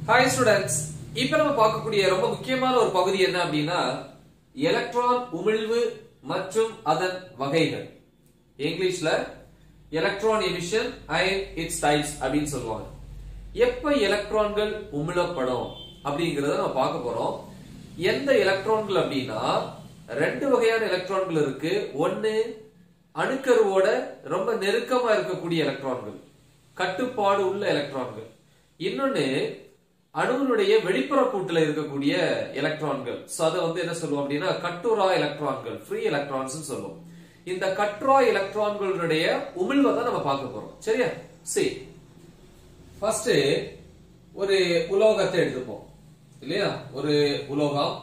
hi students இப்ப நம்ம பார்க்கக்கூடிய ரொம்ப முக்கியமான ஒரு பகுதி என்ன அப்படின்னா எலக்ட்ரான் உமிழ்வு மற்றும் அதன் வகைகள் இங்கிலீஷ்ல electron emission and its types அப்படின்னு சொல்லுவாங்க எப்ப எலக்ட்ரான்கள் உமிழப்படும் அப்படிங்கறத நம்ம பார்க்க போறோம் எந்த எலக்ட்ரான்கள் அப்படின்னா ரெண்டு வகையான எலக்ட்ரான்கள் இருக்கு ஒன்னு அணுக்கருவோட ரொம்ப நெருக்கமா இருக்கக்கூடிய எலக்ட்ரான்கள் கட்டுப்பாடு உள்ள எலக்ட்ரான்கள் இன்னொன்னு அணுவினுடைய வெளிப்புற கூட்டுல இருக்கக்கூடிய எலக்ட்ரான்கள் சோ அதை வந்து என்ன சொல்லுவோம் அப்படின்னா கட்டுரா எலக்ட்ரான்கள் ஃப்ரீ எலக்ட்ரான்ஸ் சொல்லுவோம் இந்த கட்டுரா எலக்ட்ரான்களுடைய உமிழ்வை தான் நம்ம பார்க்க போறோம் சரியா சரி ஃபர்ஸ்ட் ஒரு உலோகத்தை எடுத்துப்போம் இல்லையா ஒரு உலோகம்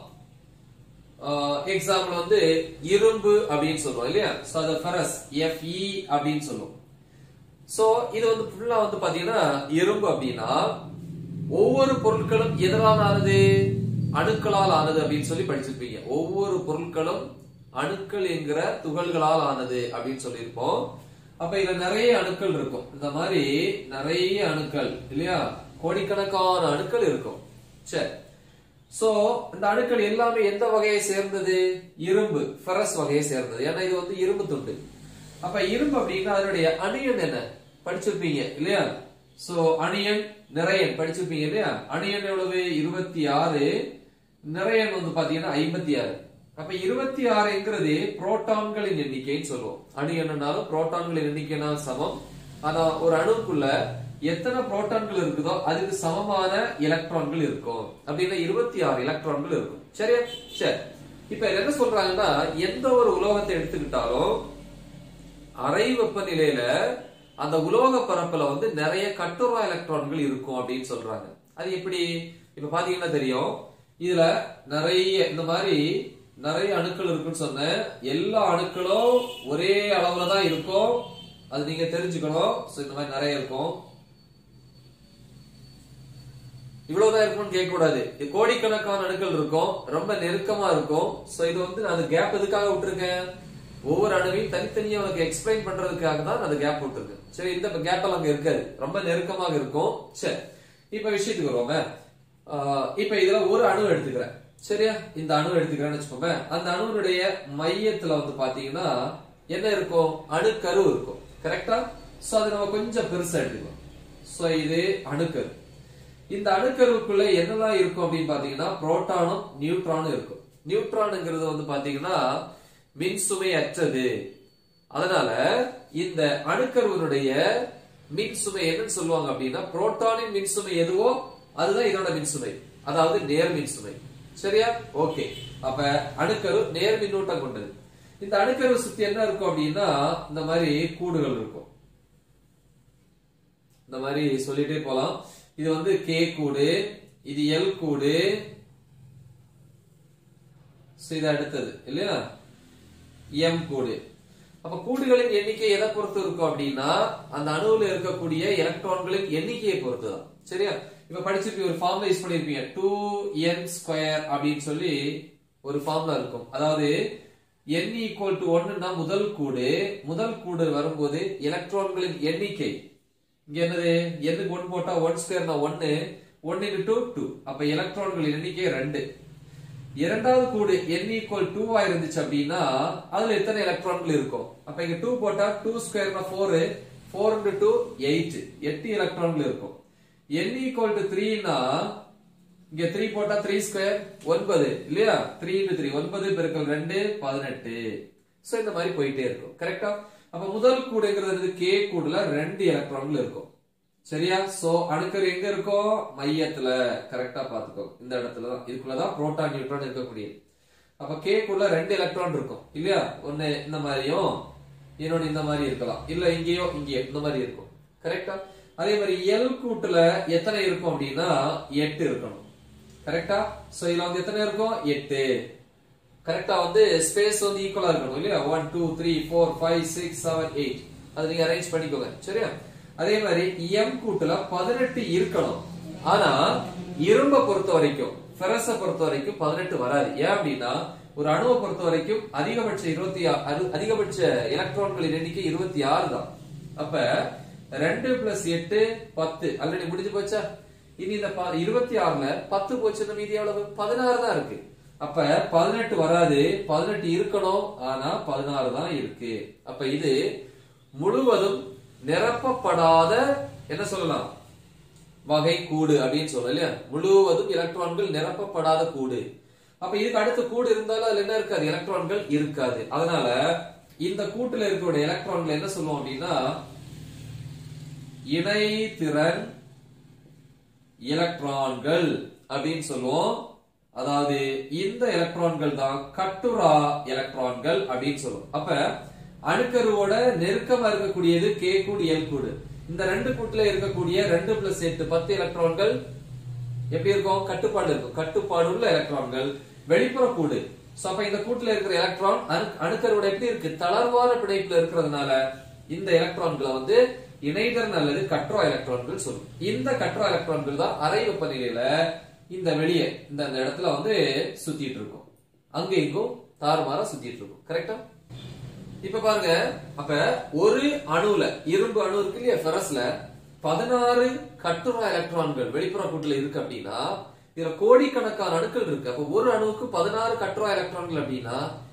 எக்ஸாம்பிள் வந்து இரும்பு அப்படின்னு சொல்லுவோம் இல்லையா சோ அது ஃபெரஸ் எஃப்இ அப்படின்னு சொல்லுவோம் சோ இது வந்து ஃபுல்லா வந்து பாத்தீங்கன்னா இரும்பு அப்படின்னா ஒவ்வொரு பொருட்களும் எதனால் ஆனது அணுக்களால் ஆனது அப்படின்னு சொல்லி படிச்சிருப்பீங்க ஒவ்வொரு பொருட்களும் அணுக்கள் என்கிற துகள்களால் ஆனது அப்படின்னு சொல்லியிருப்போம் அப்ப இதுல நிறைய அணுக்கள் இருக்கும் இந்த மாதிரி நிறைய அணுக்கள் இல்லையா கோடிக்கணக்கான அணுக்கள் இருக்கும் சரி சோ இந்த அணுக்கள் எல்லாமே எந்த வகையை சேர்ந்தது இரும்பு ஃபெரஸ் வகையை சேர்ந்தது ஏன்னா இது வந்து இரும்பு துண்டு அப்ப இரும்பு அப்படின்னா அதனுடைய அணியன் என்ன படிச்சிருப்பீங்க இல்லையா சோ அணியன் நிறையன் படிச்சிருப்பீங்க இல்லையா அணியன் எவ்வளவு இருபத்தி ஆறு நிறையன் வந்து பாத்தீங்கன்னா ஐம்பத்தி ஆறு அப்ப இருபத்தி ஆறுங்கிறது புரோட்டான்களின் எண்ணிக்கைன்னு சொல்லுவோம் அணு என்னன்னாலும் புரோட்டான்களின் எண்ணிக்கைனால் சமம் ஆனா ஒரு அணுக்குள்ள எத்தனை புரோட்டான்கள் இருக்குதோ அதுக்கு சமமான எலக்ட்ரான்கள் இருக்கும் அப்படின்னா இருபத்தி ஆறு எலக்ட்ரான்கள் இருக்கும் சரியா சரி இப்ப என்ன சொல்றாங்கன்னா எந்த ஒரு உலோகத்தை எடுத்துக்கிட்டாலும் அறை வெப்பநிலையில அந்த உலோக பரப்புல வந்து நிறைய கட்டுரா எலக்ட்ரான்கள் இருக்கும் அப்படின்னு சொல்றாங்க அது எப்படி இப்ப பாத்தீங்கன்னா தெரியும் இதுல நிறைய இந்த மாதிரி நிறைய அணுக்கள் இருக்குன்னு சொன்னேன் எல்லா அணுக்களும் ஒரே அளவுல தான் இருக்கும் அது நீங்க தெரிஞ்சுக்கணும் சோ இந்த மாதிரி நிறைய இருக்கும் இவ்வளவுதான் இருக்கும்னு கேட்க கூடாது கோடிக்கணக்கான அணுக்கள் இருக்கும் ரொம்ப நெருக்கமா இருக்கும் சோ இது வந்து நான் அந்த கேப் எதுக்காக விட்டுருக்கேன் ஒவ்வொரு அணுவையும் தனித்தனியா உனக்கு எக்ஸ்பிளைன் பண்றதுக்காக தான் அந்த கேப் விட்டுருக்கு சரி இந்த கேப் எல்லாம் அங்க இருக்காது ரொம்ப நெருக்கமாக இருக்கும் சரி இப்ப விஷயத்துக்கு வருவோமே இப்ப இதுல ஒரு அணு எடுத்துக்கிறேன் சரியா இந்த அணு எடுத்துக்கிறேன்னு வச்சுக்கோங்க அந்த அணுவினுடைய மையத்துல வந்து பாத்தீங்கன்னா என்ன இருக்கும் அணுக்கரு இருக்கும் கரெக்டா சோ அது நம்ம கொஞ்சம் பெருசா எடுத்துக்கணும் சோ இது அணுக்கரு இந்த அணுக்கருவுக்குள்ள என்னெல்லாம் இருக்கும் அப்படின்னு பாத்தீங்கன்னா புரோட்டானும் நியூட்ரானும் இருக்கும் நியூட்ரானுங்கிறது வந்து பாத்தீங்கன்னா மின்சுமை அற்றது அதனால இந்த அணுக்கருவனுடைய மின்சுமை என்னன்னு சொல்லுவாங்க அப்படின்னா புரோட்டானின் மின்சுமை எதுவோ அதுதான் இதோட மின்சுமை அதாவது நேர் மின்சுமை சரியா ஓகே அப்ப அணுக்கரு நேர் மின்னூட்டம் கொண்டது இந்த அணுக்கரு சுத்தி என்ன இருக்கும் அப்படின்னா இந்த மாதிரி கூடுகள் இருக்கும் இந்த மாதிரி சொல்லிட்டே போலாம் இது வந்து கே கூடு இது எல் கூடு இது அடுத்தது இல்லையா எம் கூடு அப்ப கூடுகளின் எண்ணிக்கை எதை பொறுத்து இருக்கும் அப்படின்னா அந்த அணுவில் இருக்கக்கூடிய எலக்ட்ரான்களின் எண்ணிக்கையை பொறுத்து தான் சரியா இப்ப படிச்சிருப்பீங்க ஒரு ஃபார்ம்ல யூஸ் பண்ணிருப்பீங்க டூ என் ஸ்கொயர் அப்படின்னு சொல்லி ஒரு ஃபார்ம்ல இருக்கும் அதாவது என் ஈக்குவல் டு ஒன்னுனா முதல் கூடு முதல் கூடு வரும்போது எலக்ட்ரான்களின் எண்ணிக்கை இங்க என்னது எண்ணுக்கு ஒன் போட்டா ஒன் ஸ்கொயர்னா ஒன்னு ஒன் இன்டு டூ டூ அப்ப எலக்ட்ரான்களின் எண்ணிக்கை ரெண்டு இரண்டாவது கூடு n ஈக்குவல் டூவா இருந்துச்சு அப்படின்னா அதுல எத்தனை எலக்ட்ரான்கள் இருக்கும் அப்ப இங்க டூ போட்டா டூ ஸ்கொயர்னா four four into two eight எட்டு எலக்ட்ரான்கள் இருக்கும் n ஈக்குவல் டு த்ரீனா இங்க த்ரீ போட்டா த்ரீ ஸ்கொயர் ஒன்பது இல்லையா த்ரீ இன்டு த்ரீ ஒன்பது பெருக்கல் ரெண்டு பதினெட்டு சோ இந்த மாதிரி போயிட்டே இருக்கும் கரெக்டா அப்ப முதல் கூடுங்கிறது கே கூடுல ரெண்டு எலக்ட்ரான்கள் இருக்கும் சரியா சோ அணுக்கரு எங்க இருக்கும் மையத்துல கரெக்டா பாத்துக்கோ இந்த இடத்துலதான் இதுக்குள்ளதான் புரோட்டான் நியூட்ரான் இருக்கக்கூடியது அப்ப கேக்குள்ள ரெண்டு எலக்ட்ரான் இருக்கும் இல்லையா ஒண்ணு இந்த மாதிரியும் இன்னொன்னு இந்த மாதிரி இருக்கலாம் இல்ல இங்கேயோ இங்கேயோ இந்த மாதிரி இருக்கும் கரெக்டா அதே மாதிரி எல் கூட்டுல எத்தனை இருக்கும் அப்படின்னா எட்டு இருக்கணும் கரெக்டா சோ இதுல வந்து எத்தனை இருக்கும் எட்டு கரெக்டா வந்து ஸ்பேஸ் வந்து ஈக்குவலா இருக்கணும் இல்லையா one two three four five six seven eight அது நீங்க அரேஞ்ச் பண்ணிக்கோங்க சரியா அதே மாதிரி எம் கூட்டுல பதினெட்டு இருக்கணும் ஆனா இரும்ப பொறுத்த வரைக்கும் ஃபெரஸ பொறுத்த வரைக்கும் பதினெட்டு வராது ஏன் அப்படின்னா ஒரு அணுவை பொறுத்த வரைக்கும் அதிகபட்ச இருபத்தி அதிகபட்ச எலக்ட்ரான்களின் எண்ணிக்கை இருபத்தி ஆறு தான் அப்ப ரெண்டு பிளஸ் எட்டு பத்து ஆல்ரெடி முடிஞ்சு போச்சா இனி இந்த ப- இருபத்தி ஆறுல பத்து போச்சுன்னா மீதி எவ்வளவு பதினாறு தான் இருக்கு அப்ப பதினெட்டு வராது பதினெட்டு இருக்கணும் ஆனா பதினாறு தான் இருக்கு அப்ப இது முழுவதும் நிரப்பப்படாத என்ன சொல்லலாம் வகை கூடு அப்படின்னு சொல்றோம் இல்லையா முழுவதும் எலக்ட்ரான்கள் நிரப்பப்படாத கூடு அப்ப இதுக்கு அடுத்த கூடு இருந்தாலும் அதுல என்ன இருக்காது எலக்ட்ரான்கள் இருக்காது அதனால இந்த கூட்டுல இருக்கக்கூடிய எலக்ட்ரான்கள் என்ன சொல்லுவோம் அப்படின்னா இணைதிறன் எலக்ட்ரான்கள் அப்படின்னு சொல்லுவோம் அதாவது இந்த எலக்ட்ரான்கள் தான் கட்டுரா எலக்ட்ரான்கள் அப்படின்னு சொல்லுவோம் அப்ப அணுக்கருவோட நெருக்கமா இருக்கக்கூடியது கே கூடு எல் கூடு இந்த ரெண்டு கூட்டுல இருக்கக்கூடிய ரெண்டு பிளஸ் எட்டு பத்து எலக்ட்ரான்கள் எப்படி இருக்கும் கட்டுப்பாடு இருக்கும் கட்டுப்பாடு உள்ள எலக்ட்ரான்கள் வெளிப்புற கூடு சோ அப்ப இந்த கூட்டுல இருக்கிற எலக்ட்ரான் அணு- அணுக்கருவோட எப்படி இருக்கு தளர்வான பிணைப்புல இருக்கிறதுனால இந்த எலக்ட்ரான்களை வந்து இணைதரன் அல்லது கட்ரோ எலக்ட்ரான்கள் சொல்லும் இந்த கட்ரோ எலக்ட்ரான்கள் தான் அறை வெப்பநிலையில இந்த வெளியே இந்த அந்த இடத்துல வந்து சுத்திட்டு இருக்கும் அங்க இங்கும் தாறுமாறா சுத்திட்டு இருக்கும் கரெக்டா இப்ப பாருங்க அப்ப ஒரு அணுல இரும்பு அணு இருக்கு இல்லையா ஃபெரஸ்ல பதினாறு கட்டுரா எலக்ட்ரான்கள் வெளிப்புற கூட்டுல இருக்கு அப்படின்னா இதுல கோடிக்கணக்கான அணுக்கள் இருக்கு அப்ப ஒரு அணுவுக்கு பதினாறு கட்டுரா எலக்ட்ரான்கள் அப்படின்னா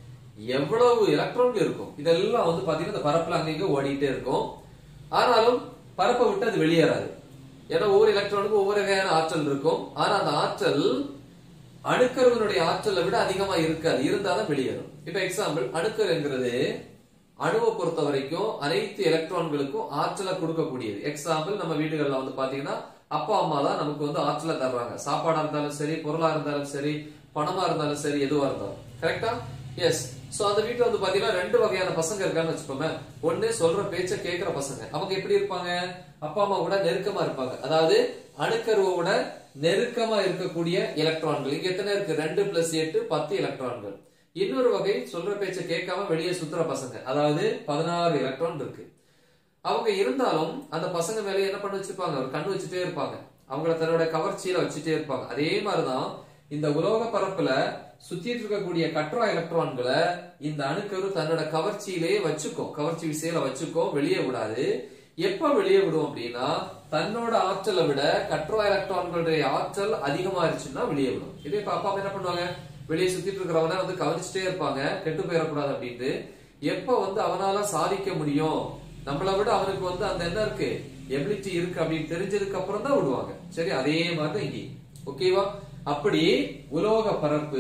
எவ்வளவு எலக்ட்ரான்கள் இருக்கும் இதெல்லாம் வந்து பாத்தீங்கன்னா இந்த பரப்புல அங்கங்க ஓடிட்டே இருக்கும் ஆனாலும் பரப்பை விட்டு அது வெளியேறாது ஏன்னா ஒவ்வொரு எலக்ட்ரானுக்கும் ஒவ்வொரு வகையான ஆற்றல் இருக்கும் ஆனா அந்த ஆற்றல் அணுக்கருவினுடைய ஆற்றலை விட அதிகமா இருக்காது இருந்தாதான் வெளியேறும் இப்ப எக்ஸாம்பிள் அணுக்கருங்கிறது அணுவை பொறுத்த வரைக்கும் அனைத்து எலக்ட்ரான்களுக்கும் ஆற்றலை கொடுக்கக்கூடியது எக்ஸாம்பிள் நம்ம வீடுகள்ல வந்து பாத்தீங்கன்னா அப்பா அம்மா தான் நமக்கு வந்து ஆற்றலை தர்றாங்க சாப்பாடா இருந்தாலும் சரி பொருளா இருந்தாலும் சரி பணமா இருந்தாலும் சரி எதுவா இருந்தாலும் கரெக்டா எஸ் சோ அந்த வீட்டுல வந்து பாத்தீங்கன்னா ரெண்டு வகையான பசங்க இருக்கான்னு வச்சுக்கோமே ஒண்ணு சொல்ற பேச்ச கேக்குற பசங்க அவங்க எப்படி இருப்பாங்க அப்பா அம்மா கூட நெருக்கமா இருப்பாங்க அதாவது அணுக்கருவோட நெருக்கமா இருக்கக்கூடிய எலக்ட்ரான்கள் இங்க எத்தனை இருக்கு ரெண்டு பிளஸ் எட்டு பத்து எலக்ட்ரான்கள் இன்னொரு வகை சொல்ற பேச்ச கேட்காம வெளியே சுத்துற பசங்க அதாவது பதினாறு எலக்ட்ரான் இருக்கு அவங்க இருந்தாலும் அந்த பசங்க மேல என்ன பண்ண வச்சிருப்பாங்க ஒரு கண்ணு வச்சுட்டே இருப்பாங்க அவங்கள தன்னோட கவர்ச்சியில வச்சுட்டே இருப்பாங்க அதே மாதிரிதான் இந்த உலோக பரப்புல சுத்திட்டு இருக்கக்கூடிய கட்ரா எலக்ட்ரான்களை இந்த அணுக்கரு தன்னோட கவர்ச்சியிலேயே வச்சுக்கும் கவர்ச்சி விசையில வச்சுக்கும் வெளியே விடாது எப்ப வெளியே விடும் அப்படின்னா தன்னோட ஆற்றலை விட கட்ரா எலக்ட்ரான்களுடைய ஆற்றல் அதிகமாயிருச்சுன்னா வெளியே விடும் இதே இப்ப அப்பா அம்மா என்ன பண்ணுவாங்க வெளியே சுத்திட்டு இருக்கிறவன வந்து கவனிச்சுட்டே இருப்பாங்க கெட்டு போயிடக்கூடாது அப்படின்ட்டு எப்ப வந்து அவனால சாதிக்க முடியும் நம்மளை விட அவனுக்கு வந்து அந்த என்ன இருக்கு எபிலிட்டி இருக்கு அப்படின்னு தெரிஞ்சதுக்கு அப்புறம் தான் விடுவாங்க சரி அதே மாதிரி தான் இங்கே ஓகேவா அப்படி உலோக பரப்பு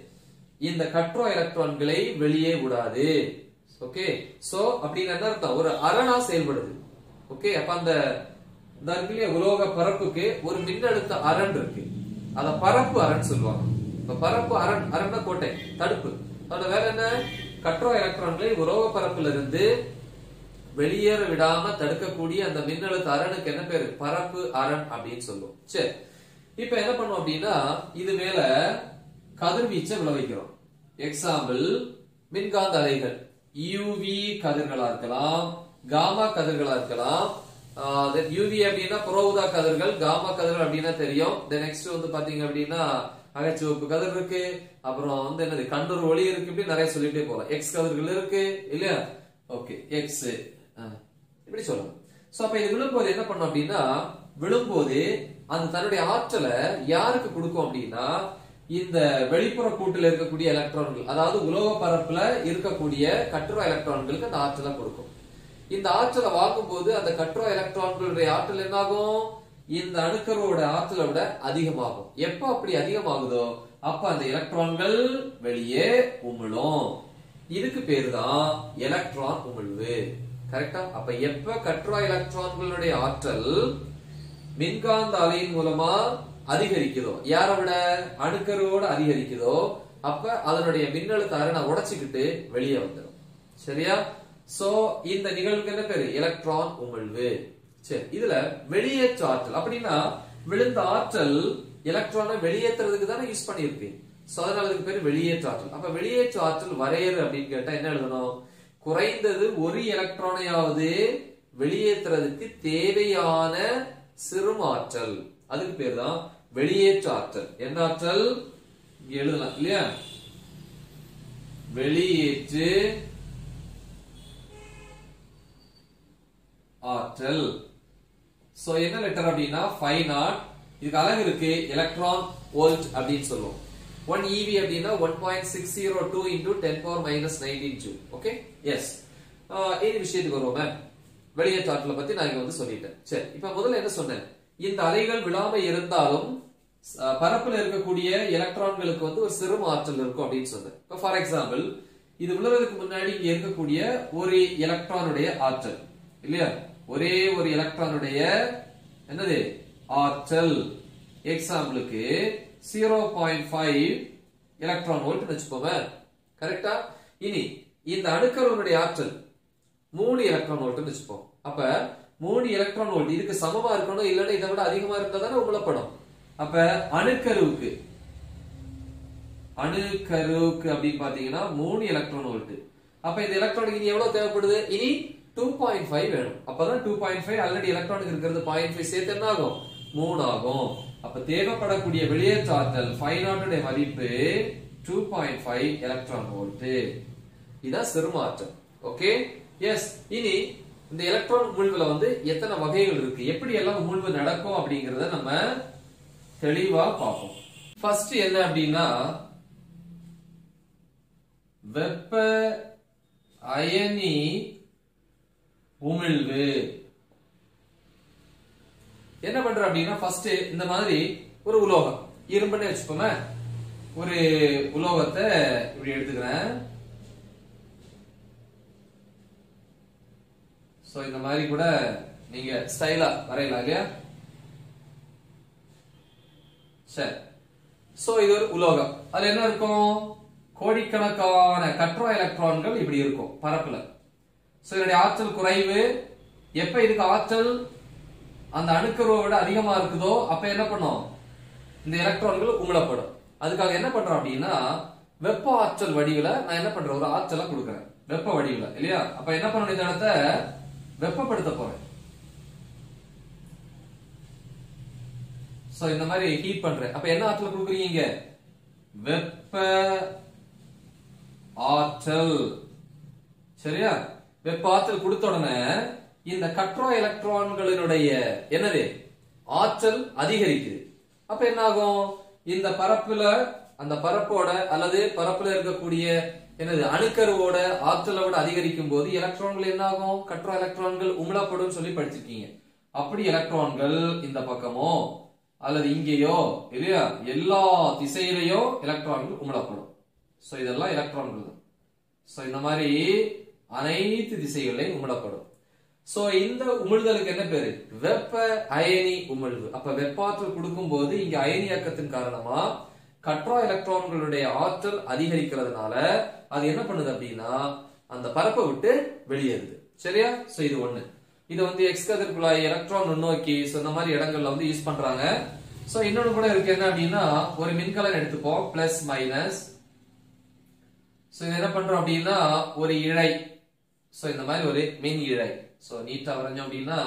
இந்த கட்ரோ எலக்ட்ரான்களை வெளியே விடாது ஓகே சோ அப்படின்னு என்ன அர்த்தம் ஒரு அரணா செயல்படுது ஓகே அப்ப அந்த இந்த இருக்கு இல்லையா, உலோக பரப்புக்கு ஒரு மின்னழுத்த அரண் இருக்கு அத பரப்பு அரண் சொல்லுவாங்க இப்ப பரப்பு அரண் அரண்னா கோட்டை தடுப்பு அதோட வேற என்ன கட்ரோ எலக்ட்ரான்களை உலோக பரப்புல இருந்து வெளியேற விடாம தடுக்கக்கூடிய அந்த மின்னழுத்த அரணுக்கு என்ன பேரு பரப்பு அரண் அப்படின்னு சொல்லுவோம் சரி இப்ப என்ன பண்ணுவோம் அப்படின்னா இது மேல கதிர்வீச்சை விளைவிக்கிறோம் எக்ஸாம்பிள் மின்காந்த அலைகள் யூவி கதிர்களா இருக்கலாம் காமா கதிர்களா இருக்கலாம் யூவி அப்படின்னா புறவுதா கதிர்கள் காமா கதிர்கள் அப்படின்னா தெரியும் நெக்ஸ்ட் வந்து பாத்தீங்க அப்படின்னா அகச்சிவப்பு கதிர் இருக்கு அப்புறம் வந்து என்னது கண்டூர் ஒளி இருக்கு இப்படி நிறைய சொல்லிட்டே போலாம் எக்ஸ் கதிர்கள் இருக்கு இல்லையா ஓகே எக்ஸ் இப்படி சொல்லலாம் சோ அப்ப இது விழும்போது என்ன பண்ணும் அப்படின்னா விழும்போது அந்த தன்னுடைய ஆற்றலை யாருக்கு கொடுக்கும் அப்படின்னா இந்த வெளிப்புற கூட்டுல இருக்கக்கூடிய எலக்ட்ரான்கள் அதாவது உலோக பரப்புல இருக்கக்கூடிய கட்டுரோ எலக்ட்ரான்களுக்கு அந்த ஆற்றலை கொடுக்கும் இந்த ஆற்றலை வாங்கும்போது அந்த கட்டுரோ எலக்ட்ரான்களுடைய ஆற்றல் என்னாகும் இந்த அணுக்கரோட ஆற்றலை விட அதிகமாகும் எப்ப அப்படி அதிகமாகுதோ அப்ப அந்த எலக்ட்ரான்கள் வெளியே உமிழும் இதுக்கு பேரு தான் எலக்ட்ரான் உமிழ்வு கரெக்டா அப்ப எப்ப கட்ரா எலக்ட்ரான்களுடைய ஆற்றல் மின்காந்த அலையின் மூலமா அதிகரிக்குதோ யாரை விட அணுக்கருவோட அதிகரிக்குதோ அப்ப அதனுடைய மின்னழுத்த அரணை உடைச்சுக்கிட்டு வெளியே வந்துடும் சரியா சோ இந்த நிகழ்வுக்கு என்ன பேரு எலக்ட்ரான் உமிழ்வு சரி இதுல வெளியேற்ற ஆற்றல் அப்படின்னா விழுந்த ஆற்றல் எலக்ட்ரானை வெளியேற்றுறதுக்கு தானே யூஸ் பண்ணியிருக்கு சோ அதனால இதுக்கு பேரு வெளியேற்ற ஆற்றல் அப்ப வெளியேற்ற ஆற்றல் வரையறு அப்படின்னு கேட்டா என்ன எழுதணும் குறைந்தது ஒரு எலக்ட்ரானையாவது வெளியேற்றுறதுக்கு தேவையான சிறுமாற்றல் அதுக்கு பேர் தான் வெளியேற்ற ஆற்றல் என்ன ஆற்றல் இங்க எழுதலாம் இல்லையா வெளியேற்று ஆற்றல் சோ என்ன லெட்டர் அப்படின்னா ஃபைவ் நாட் இதுக்கு அழகு இருக்கு எலக்ட்ரான் வோல்ட் அப்படின்னு சொல்லுவோம் ஒன் இவி அப்படின்னா one point six zero two into ten power minus nineteen ஜூ ஓகே எஸ் இந்த விஷயத்துக்கு வருவோமே வெளியேற்றாற்றலை பத்தி நான் இங்க வந்து சொல்லிட்டேன் சரி இப்ப முதல்ல என்ன சொன்னேன் இந்த அலைகள் விழாம இருந்தாலும் அஹ், பரப்புல இருக்கக்கூடிய எலக்ட்ரான்களுக்கு வந்து ஒரு சிறு ஆற்றல் இருக்கும் அப்படின்னு சொன்னேன் இப்ப ஃபார் எக்ஸாம்பிள் இது விழுறதுக்கு முன்னாடி இங்க இருக்கக்கூடிய ஒரு எலக்ட்ரானுடைய ஆற்றல் இல்லையா ஒரே ஒரு எலக்ட்ரானுடைய என்னது ஆற்றல் எக்ஸாம்பிளுக்கு zero point five electron volt வச்சுக்கோங்க கரெக்டா இனி இந்த அணுக்கருவனுடைய ஆற்றல் மூணு எலக்ட்ரான் வோல்ட்னு வச்சுப்போம் அப்ப மூணு எலக்ட்ரான் வோல்ட் இதுக்கு சமமா இருக்கணும் இல்லைன்னா இதை விட அதிகமா இருந்தா தானே உமிழப்படும் அப்ப அணுக்கருவுக்கு அணுக்கருவுக்கு அப்படின்னு பாத்தீங்கன்னா மூணு எலக்ட்ரான் வோல்ட் அப்ப இந்த எலக்ட்ரானுக்கு இனி எவ்வளவு தேவைப்படுது இனி டூ பாயிண்ட் ஃபைவ் வேணும் அப்பதான் டூ பாயிண்ட் ஃபைவ் ஆல்ரெடி எலக்ட்ரானுக்கு இருக்கிறது பாயிண்ட் ஃபைவ் சேர்த்து என்ன ஆகும் மூணு ஆகும் அப்ப தேவைப்படக்கூடிய வெளியேற்ற ஆற்றல் ஃபைவ் நாட்டுடைய மதிப்பு two point five electron volt இதான் சிறும ஆற்றல் ஓகே எஸ் இனி இந்த எலக்ட்ரான் உமிழ்வுல வந்து எத்தனை வகைகள் இருக்கு எப்படி எல்லாம் உமிழ்வு நடக்கும் அப்படிங்கறத நம்ம தெளிவா பார்ப்போம் ஃபர்ஸ்ட் என்ன அப்படின்னா வெப்ப அயனி உமிழ்வு என்ன பண்ற அப்படின்னா ஃபர்ஸ்ட் இந்த மாதிரி ஒரு உலோகம் இரும்புன்னு வச்சுக்கோங்க ஒரு உலோகத்தை இப்படி எடுத்துக்கிறேன் சோ இந்த மாதிரி கூட நீங்க ஸ்டைலா வரையலாம் இல்லையா சரி சோ இது ஒரு உலோகம் அதுல என்ன இருக்கும் கோடிக்கணக்கான கட்ரா எலக்ட்ரான்கள் இப்படி இருக்கும் பரப்புல சோ இதனுடைய ஆற்றல் குறைவு எப்ப இதுக்கு ஆற்றல் அந்த அணுக்கருவை விட அதிகமா இருக்குதோ அப்ப என்ன பண்ணும் இந்த எலக்ட்ரான்கள் உமிழப்படும் அதுக்காக என்ன பண்றோம் அப்படின்னா வெப்ப ஆற்றல் வடிவுல நான் என்ன பண்றேன் ஒரு ஆற்றலை கொடுக்குறேன் வெப்ப வடிவுல இல்லையா அப்ப என்ன பண்ணணும் இந்த இடத்த வெப்பப்படுத்த போறேன் சோ இந்த மாதிரி ஹீட் பண்றேன் அப்ப என்ன ஆற்றல் கொடுக்குறீங்க வெப்ப ஆற்றல் சரியா வெப்ப ஆற்றல் கொடுத்த உடனே இந்த கட்ரோ எலக்ட்ரான்களினுடைய என்னது ஆற்றல் அதிகரிக்குது அப்ப என்ன ஆகும் இந்த பரப்புல அந்த பரப்போட அல்லது பரப்புல இருக்கக்கூடிய என்னது அணுக்கருவோட ஆற்றலை விட அதிகரிக்கும் போது எலக்ட்ரான்கள் என்ன ஆகும் கட்ரோ எலக்ட்ரான்கள் உமிழப்படும் சொல்லி படிச்சிருக்கீங்க அப்படி எலக்ட்ரான்கள் இந்த பக்கமோ அல்லது இங்கேயோ இல்லையா எல்லா திசையிலையோ எலக்ட்ரான்கள் உமிழப்படும் சோ இதெல்லாம் எலக்ட்ரான்கள் தான் சோ இந்த மாதிரி அனைத்து திசைகளையும் உமிழப்படும் சோ இந்த உமிழ்தலுக்கு என்ன பேரு வெப்ப அயனி உமிழ்வு அப்ப வெப்பாற்றல் கொடுக்கும் போது இங்க அயனியாக்கத்தின் காரணமா கட்ரா எலக்ட்ரான்களுடைய ஆற்றல் அதிகரிக்கிறதுனால அது என்ன பண்ணுது அப்படின்னா அந்த பரப்பை விட்டு வெளியேறுது சரியா சோ இது ஒண்ணு இது வந்து எக்ஸ் கதிர் குழாய் எலக்ட்ரான் நுண்ணோக்கி சோ இந்த மாதிரி இடங்கள்ல வந்து யூஸ் பண்றாங்க சோ இன்னொன்னு கூட இருக்கு என்ன அப்படின்னா ஒரு மின்கலன் எடுத்துப்போம் பிளஸ் மைனஸ் சோ இது என்ன பண்றோம் அப்படின்னா ஒரு இழை சோ இந்த மாதிரி ஒரு மின் இழை சோ நீட்டா வரைஞ்சோம் அப்படின்னா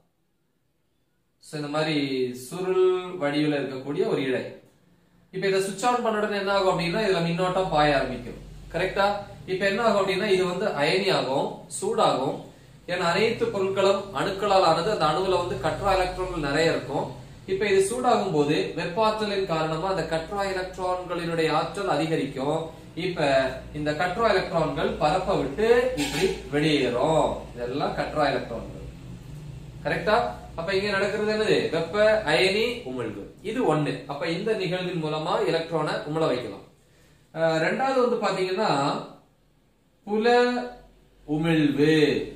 சோ இந்த மாதிரி சுருள் வடிவில் இருக்கக்கூடிய ஒரு இழை இப்ப இதை சுவிட்ச் ஆன் பண்ண உடனே என்ன ஆகும் அப்படின்னா இதுல மின்னோட்டம் பாய ஆரம்பிக்கும் கரெக்டா இப்ப என்ன ஆகும் அப்படின்னா இது வந்து அயனி ஆகும் சூடாகும் ஏன்னா அனைத்து பொருட்களும் அணுக்களால் ஆனது அந்த அணுவுல வந்து கட்ரா எலக்ட்ரான்கள் நிறைய இருக்கும் இப்ப இது சூடாகும் போது வெப்பாற்றலின் காரணமா அந்த கட்ரா எலக்ட்ரான்களினுடைய ஆற்றல் அதிகரிக்கும் இப்ப இந்த கட்ரா எலக்ட்ரான்கள் பரப்ப விட்டு இப்படி வெளியேறும் இதெல்லாம் கட்ரா எலக்ட்ரான்கள் கரெக்டா அப்ப இங்க நடக்கிறது என்னது வெப்ப அயனி உமிழ்வு இது ஒண்ணு அப்ப இந்த நிகழ்வின் மூலமா எலக்ட்ரானை உமிழ வைக்கலாம் அஹ் ரெண்டாவது வந்து பாத்தீங்கன்னா புல உமிழ்வு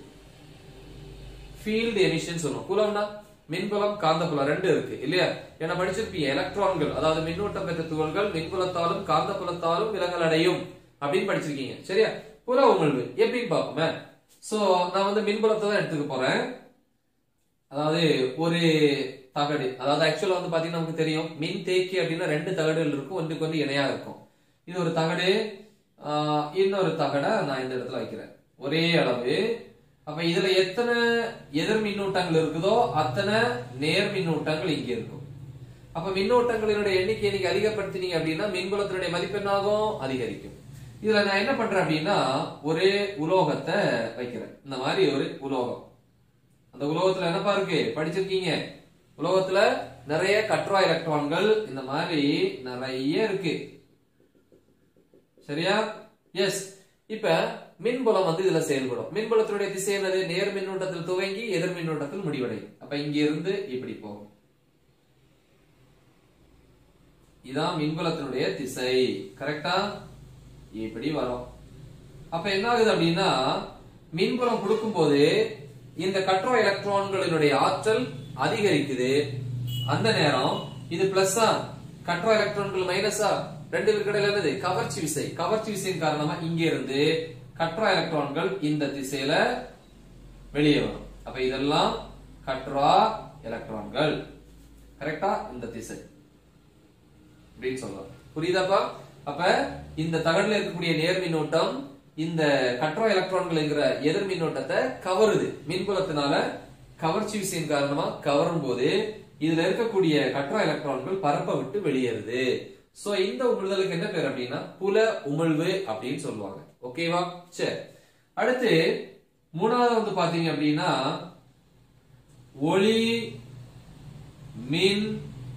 ஃபீல்டு எமிஷன் சொல்லுவோம் புலம்னா மின்புலம் காந்தப்புலம் ரெண்டு இருக்கு இல்லையா ஏன்னா படிச்சிருப்பீங்க எலக்ட்ரான்கள் அதாவது மின்னூட்டம் பெற்ற துகள்கள் மின்புலத்தாலும் காந்தப்புலத்தாலும் விலகல் அடையும் அப்படின்னு படிச்சிருக்கீங்க சரியா புல உமிழ்வு எப்படின்னு பார்ப்போமே சோ நான் வந்து மின்புலத்தை தான் எடுத்துக்க போறேன் அதாவது ஒரு தகடு அதாவது ஆக்சுவலா வந்து பாத்தீங்கன்னா நமக்கு தெரியும் மின் தேக்கி அப்படின்னா ரெண்டு தகடுகள் இருக்கும் ஒன்றுக்கு ஒன்று இணையா இருக்கும் இது ஒரு தகடு ஆஹ் இன்னொரு தகடை நான் இந்த இடத்துல வைக்கிறேன் ஒரே அளவு அப்ப இதுல எத்தனை எதிர் மின்னூட்டங்கள் இருக்குதோ அத்தனை நேர் மின்னூட்டங்கள் இங்க இருக்கும் அப்ப மின்னூட்டங்களினுடைய எண்ணிக்கை நீங்க அதிகப்படுத்தினீங்க அப்படின்னா மின்புலத்தினுடைய மதிப்பு என்ன ஆகும் அதிகரிக்கும் இதுல நான் என்ன பண்றேன் அப்படின்னா ஒரே உலோகத்தை வைக்கிறேன் இந்த மாதிரி ஒரு உலோகம் அந்த உலோகத்துல என்னப்பா இருக்கு படிச்சிருக்கீங்க உலோகத்துல நிறைய கட்ரா எலக்ட்ரான்கள் இந்த மாதிரி நிறைய இருக்கு சரியா எஸ் இப்ப மின்புலம் வந்து இதுல செயல்படும் மின்புலத்தினுடைய திசை என்னது நேர் மின்னூட்டத்தில் துவங்கி எதிர் மின்னூட்டத்தில் முடிவடையும் அப்ப இங்க இருந்து இப்படி போகும் இதான் மின்புலத்தினுடைய திசை கரெக்டா இப்படி வரும் அப்ப என்ன ஆகுது அப்படின்னா மின்புலம் கொடுக்கும்போது இந்த கட்ரோ எலக்ட்ரான்களினுடைய ஆற்றல் அதிகரிக்குது அந்த நேரம் இது பிளஸ்ஸா கட்ரோ எலக்ட்ரான்கள் மைனஸா ரெண்டு பேருக்கிடையில என்னது கவர்ச்சி விசை கவர்ச்சி விசையின் காரணமா இங்க இருந்து கட்ரா எலக்ட்ரான்கள் இந்த திசையில வெளியே வரும் அப்ப இதெல்லாம் கட்ரா எலக்ட்ரான்கள் கரெக்டா இந்த திசை அப்படின்னு சொல்லலாம் புரியுதாப்பா அப்ப இந்த தகடுல இருக்கக்கூடிய நேர் மின்னோட்டம் இந்த கட்ரோ எலக்ட்ரான்கள்ங்கிற எதிர் மின்னோட்டத்தை கவருது மின்புலத்தினால கவர்ச்சி விசையின் காரணமா கவரும் போது இதுல இருக்கக்கூடிய கட்ரோ எலக்ட்ரான்கள் பரப்ப விட்டு வெளியேறுது சோ இந்த உமிழ்தலுக்கு என்ன பேர் அப்படின்னா புல உமிழ்வு அப்படின்னு சொல்லுவாங்க ஓகேவா சரி அடுத்து மூணாவது வந்து பாத்தீங்க அப்படின்னா ஒளி மின்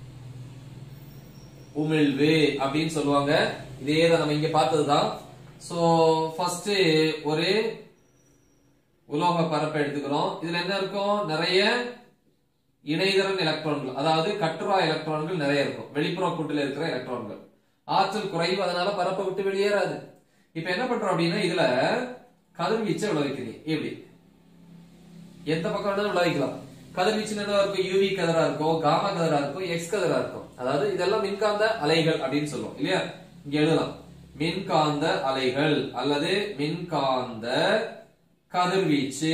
உமிழ்வு அப்படின்னு சொல்லுவாங்க இதே தான் நம்ம இங்க பார்த்ததுதான் சோ ஃபர்ஸ்ட் ஒரு உலோக பரப்பை எடுத்துக்கிறோம் இதுல என்ன இருக்கும் நிறைய இணைதரன் எலக்ட்ரான்கள் அதாவது கட்டுரா எலக்ட்ரான்கள் நிறைய இருக்கும் வெளிப்புற கூட்டில் இருக்கிற எலக்ட்ரான்கள் ஆற்றல் குறைவு அதனால பரப்பை விட்டு வெளியேறாது இப்ப என்ன பண்றோம் அப்படின்னா இதுல கதிர்வீச்சை விளைவிக்கிறீங்க எப்படி எந்த பக்கம் வேணாலும் விளைவிக்கலாம் கதிர்வீச்சு என்ன இருக்கும் யூவி கதிரா இருக்கும் காமா கதிரா இருக்கும் எக்ஸ் கதிரா இருக்கும் அதாவது இதெல்லாம் மின்காந்த அலைகள் அப்படின்னு சொல்லுவோம் இல்லையா இங்க எழுதலாம் மின்காந்த அலைகள் அல்லது மின்காந்த கதிர்வீச்சு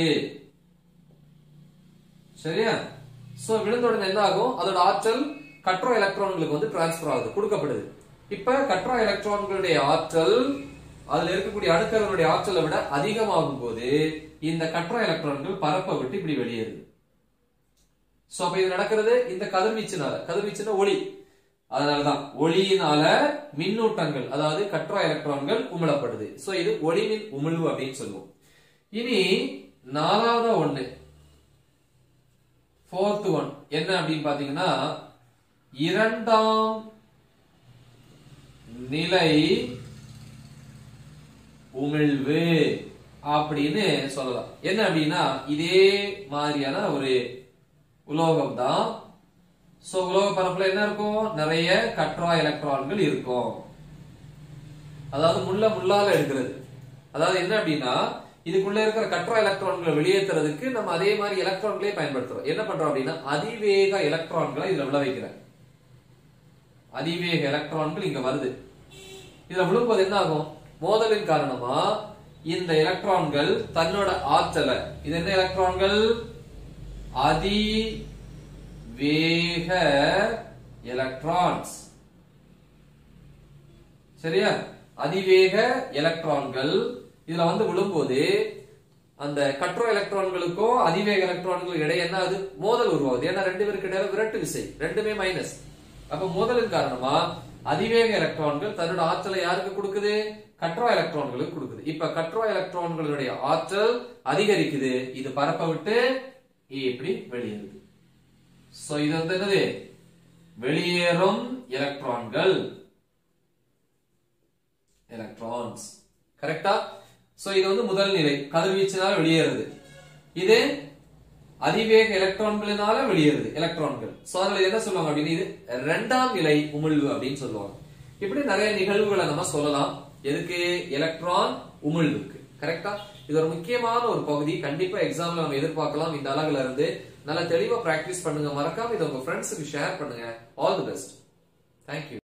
சரியா சோ விழுந்த உடனே என்ன ஆகும் அதோட ஆற்றல் கட்ரோ எலக்ட்ரான்களுக்கு வந்து டிரான்ஸ்பர் ஆகுது கொடுக்கப்படுது இப்ப கட்ரோ எலக்ட்ரான்களுடைய ஆற்றல் அதுல இருக்கக்கூடிய அணுக்களுடைய ஆற்றலை விட அதிகமாகும் போது இந்த கட்ரோ எலக்ட்ரான்கள் பரப்ப விட்டு இப்படி வெளியேறுது சோ அப்ப இது நடக்கிறது இந்த கதிர்வீச்சுனால கதிர்வீச்சுனா ஒளி அதனாலதான் ஒளியினால மின்னூட்டங்கள் அதாவது கட்ரா எலக்ட்ரான்கள் உமிழப்படுது சோ இது ஒளிமின் உமிழ்வு அப்படின்னு சொல்லுவோம் இனி நாலாவது ஒண்ணு ஃபோர்த் ஒன் என்ன அப்படின்னு பாத்தீங்கன்னா இரண்டாம் நிலை உமிழ்வு அப்படின்னு சொல்லலாம் என்ன அப்படின்னா இதே மாதிரியான ஒரு உலோகம் தான் சோ உலோக பரப்புல என்ன இருக்கும் நிறைய கட்ரா எலக்ட்ரான்கள் இருக்கும் அதாவது முள்ள முள்ளால எடுக்கிறது அதாவது என்ன அப்படின்னா இதுக்குள்ள இருக்கிற கட்ரா எலக்ட்ரான்களை வெளியேற்றுறதுக்கு நம்ம அதே மாதிரி எலக்ட்ரான்களே பயன்படுத்துறோம் என்ன பண்றோம் அப்படின்னா அதிவேக எலக்ட்ரான்களை இதுல விளைவிக்கிறேன் அதிவேக எலக்ட்ரான்கள் இங்க வருது இதுல விழும்போது என்ன ஆகும் மோதலின் காரணமா இந்த எலக்ட்ரான்கள் தன்னோட ஆற்றலை இது என்ன எலக்ட்ரான்கள் அதி வேக எலக்ட்ரான்ஸ் சரியா அதிவேக எலக்ட்ரான்கள் இதுல வந்து விழும்போது அந்த கட்ரோ எலக்ட்ரான்களுக்கும் அதிவேக எலக்ட்ரான்களுக்கும் இடையே என்ன ஆகுது மோதல் உருவாகுது ஏன்னா ரெண்டு பேருக்கு இடையில விரட்டு விசை ரெண்டுமே மைனஸ் அப்ப மோதலின் காரணமா அதிவேக எலக்ட்ரான்கள் தன்னோட ஆற்றலை யாருக்கு கொடுக்குது கட்ரோ எலக்ட்ரான்களுக்கு கொடுக்குது இப்ப கட்ரோ எலக்ட்ரான்களுடைய ஆற்றல் அதிகரிக்குது இது பரப்ப விட்டு இப்படி வெளியேறுது சோ இது வந்து என்னது வெளியேறும் எலக்ட்ரான்கள் எலக்ட்ரான்ஸ் கரெக்டா சோ இது வந்து முதல் நிலை கதிர்வீச்சினால வெளியேறுது இது அதிவேக எலக்ட்ரான்களினால வெளியேறுது எலக்ட்ரான்கள் சோ அதனால என்ன சொல்லுவாங்க அப்படின்னு இது இரண்டாம் நிலை உமிழ்வு அப்படின்னு சொல்லுவாங்க இப்படி நிறைய நிகழ்வுகளை நம்ம சொல்லலாம் எதுக்கு எலக்ட்ரான் உமிழ்வுக்கு கரெக்டா இது ஒரு முக்கியமான ஒரு பகுதி கண்டிப்பா எக்ஸாம்ல நம்ம எதிர்பார்க்கலாம் இந்த அழகுல இருந்து நல்லா தெளிவா பிராக்டிஸ் பண்ணுங்க மறக்காம இதை உங்க ஃப்ரெண்ட்ஸுக்கு ஷேர் பண்ணுங்க ஆல் தி பெஸ்ட் தேங்க்யூ